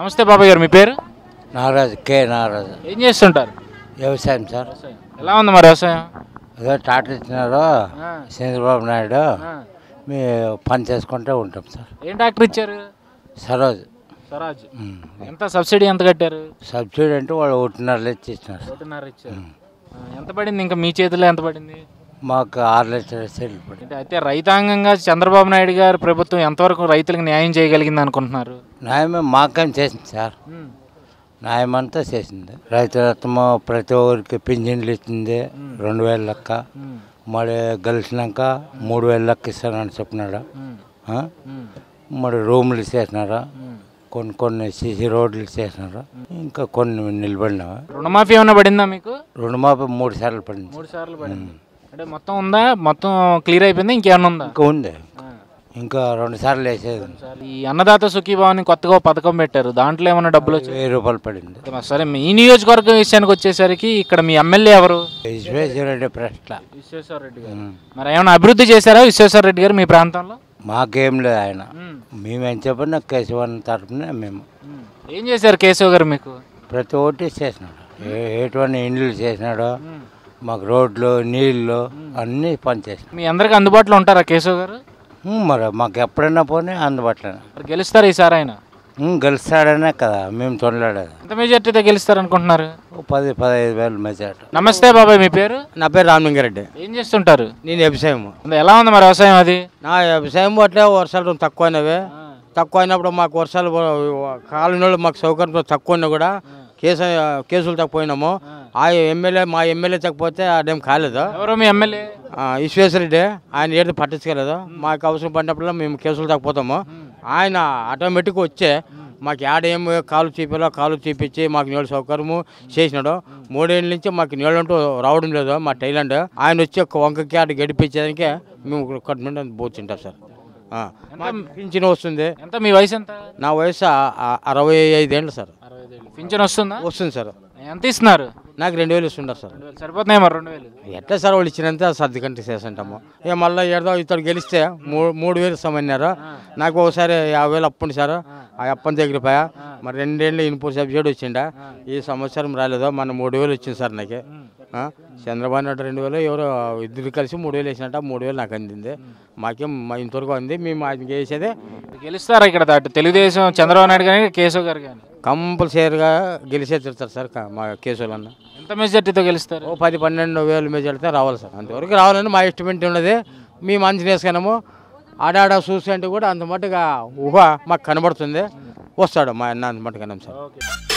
నమస్తే బాబాయ్ గారు మీ పేరు నాగరాజు కే నాగరాజు ఏం చేస్తుంటారు వ్యవసాయం సార్ ఎలా ఉంది మరి వ్యవసాయం ఏదో టాటా ఇచ్చినారు చంద్రబాబు నాయుడు మీ పని చేసుకుంటూ ఉంటాం సార్ ఏం ట్రాక్టర్ ఇచ్చారు సరోజ్ స్వరాజ్ ఉమ్. ఎంత సబ్సిడీ ఎంత కట్టారు సబ్సిడీ అంటే వాళ్ళు ఒకటిన్నర ఇచ్చి ఇచ్చినారు సార్. ఒకటిన్నర ఇచ్చారు ఆ, ఎంత పడింది ఇంకా మీ చేతిలో ఎంత పడింది మాకు ఆరు లక్షల సెల్లు పడి అంటే అయితే రైతాంగంగా చంద్రబాబు నాయుడు గారి ప్రభుత్వం ఎంతవరకు రైతులకు న్యాయం చేయగలిగింది అనుకుంటున్నారు న్యాయమే మాకేం చేసింది సార్ న్యాయం అంతా చేసింది రైతులత్వము ప్రతి ఒక్కరికి పింఛన్లు ఇచ్చింది రెండు వేల లెక్క మరి గెలిచినాక మూడు వేల లెక్క ఇస్తానని చెప్పినాడు ఆ? మరి రూములు చేసినారు కొన్ని కొన్ని సీసీ రోడ్లు చేసినారు ఇంకా కొన్ని నిలబడినావా రుణమాఫీ ఏమైనా పడిందా మీకు రుణమాఫీ మూడు సార్లు పడింది మూడు సార్లు పడింది అంటే మొత్తం ఉందా మొత్తం క్లియర్ అయిపోయింది ఇంకేమైనా ఉందా ఇంకా ఉంది ఇంకా రెండు సార్లు వేసేది ఉంది. ఈ అన్నదాత సుఖీభావని కొత్తగా ఓ పథకం పెట్టారు దాంట్లో ఏమైనా డబ్బులు వచ్చాయి వెయ్యి రూపాయలు పడింది సరే మీ నియోజకవర్గం విషయానికి వచ్చేసరికి ఇక్కడ మీ ఎమ్మెల్యే ఎవరు విశ్వేశ్వరరెడ్డి ప్రశ్న విశ్వేశ్వర రెడ్డి గారు మరి ఏమైనా అభివృద్ధి చేశారా విశ్వేశ్వర రెడ్డి గారు మీ ప్రాంతంలో మాకేం లేదు ఆయన మేమేం చెప్పినా కేశవన్ తరపున మేము ఏం చేశారు కేశవ్ గారు మీకు ప్రతి ఒక్కటి చేసినాడు ఏ- ఎటువంటి ఇండ్లు చేసినాడు మాకు రోడ్లు నీళ్ళు అన్నీ పని చేసినాడు మీ అందరికి అందుబాటులో ఉంటారా కేశవ్ గారు ఉమ్, మరి మాకు ఎప్పుడైనా పోనీ అందుబాటులోనే మరి గెలుస్తారు ఈసారి ఆయన ఉమ్, గెలుస్తాడనే కదా మేము తొనలాడేది ఎంత మెజార్టీతో గెలుస్తారు అనుకుంటున్నారు ఓ పది పదహైదు వేలు మెజార్టీ నమస్తే బాబాయ్ మీ పేరు నా పేరు రామలింగారెడ్డి ఏం చేస్తుంటారు నేను వ్యవసాయం ఎలా ఉంది మరి వ్యవసాయం అది నా వ్యవసాయం అట్లే వర్షాలు తక్కువైనవి తక్కువ అయినప్పుడు మాకు వర్షాలు కాలనీలో మాకు సౌకర్యం తక్కువ ఉన్నా కూడా కేసు కేసులు తక్కువైనాము ఆ ఎమ్మెల్యే మా ఎమ్మెల్యే తగ్గిపోతే అదేం కాలేదు ఎవరు మీ ఎమ్మెల్యే ఆ, విశ్వేశ్వరరెడ్డి ఆయన ఏది పట్టించుకోలేదు మాకు అవసరం పడినప్పుడు మేము కేసులు తగ్గిపోతాము ఆయన ఆటోమేటిక్గా వచ్చే మాకు యాడ ఏం కాలు చూపించాలో కాలు చూపించి మాకు నీళ్ళ సౌకర్యము చేసినాడు మూడేళ్ళ నుంచి మాకు నీళ్ళు అంటూ రావడం లేదు మా టైలాండ్ ఆయన వచ్చి ఒక వంకకి ఆడ గడిపించడానికి మేము కట్టుకుంటే పోతుంటాం సార్ ఆ. మాకు పింఛన్ వస్తుంది ఎంత మీ వయసు ఎంత నా వయసు ఆ- ఆ- అరవై ఐదేళ్ళు సార్ పింఛన్ వస్తుందా వస్తుంది సార్ ఎంత ఇస్తున్నారు నాకు రెండు వేలు ఇస్తుంటారు సార్ రెండు వేలు సరిపోతున్నాయి మరి రెండు వేలు ఎట్లా సార్ వాళ్ళు ఇచ్చినంత సర్ది కంటే చేస్తుంటాము ఇక మళ్ళీ ఏదో ఇతడు గెలిస్తే మూడు మూడు వేలు ఇస్తామన్నారు నాకు ఒకసారి యాభై వేలు అప్పు ఉంది సార్ ఆ అప్పని దగ్గర పోయా మరి రెండేళ్ళు ఇన్పూర్ సబ్సిడీ వచ్చిండా ఈ సంవత్సరం రాలేదు మన మూడు వేలు వచ్చింది సార్ నాకు ఆ, చంద్రబాబు నాయుడు రెండు వేలు ఎవరో ఇద్దరు కలిసి మూడు వేలు వేసినట్ట మూడు వేలు నాకు అందింది మాకేం మా ఇంతవరకు అంది మేము ఆయనకి వేసేదే గెలుస్తారా ఇక్కడ దాటి తెలుగుదేశం చంద్రబాబు నాయుడు కానీ కేశవ్ గారు కానీ కంపల్సరీగా గెలిచే తిడతారు సార్ క- మా కేసులన్న ఎంత మెజార్టీతో గెలుస్తారు ఓ పది పన్నెండు వేలు మెజార్టీతో రావాలి సార్ అంతవరకు రావాలని మా ఎస్టిమేట్ ఉన్నది మేము అంచనా వేసుకున్నాము ఆడాడ చూసి అంటే కూడా అంత మట్టుగా ఊహ మాకు కనబడుతుంది వస్తాడు మా అన్న అంత మట్టుకున్నాం సార్ ఓకే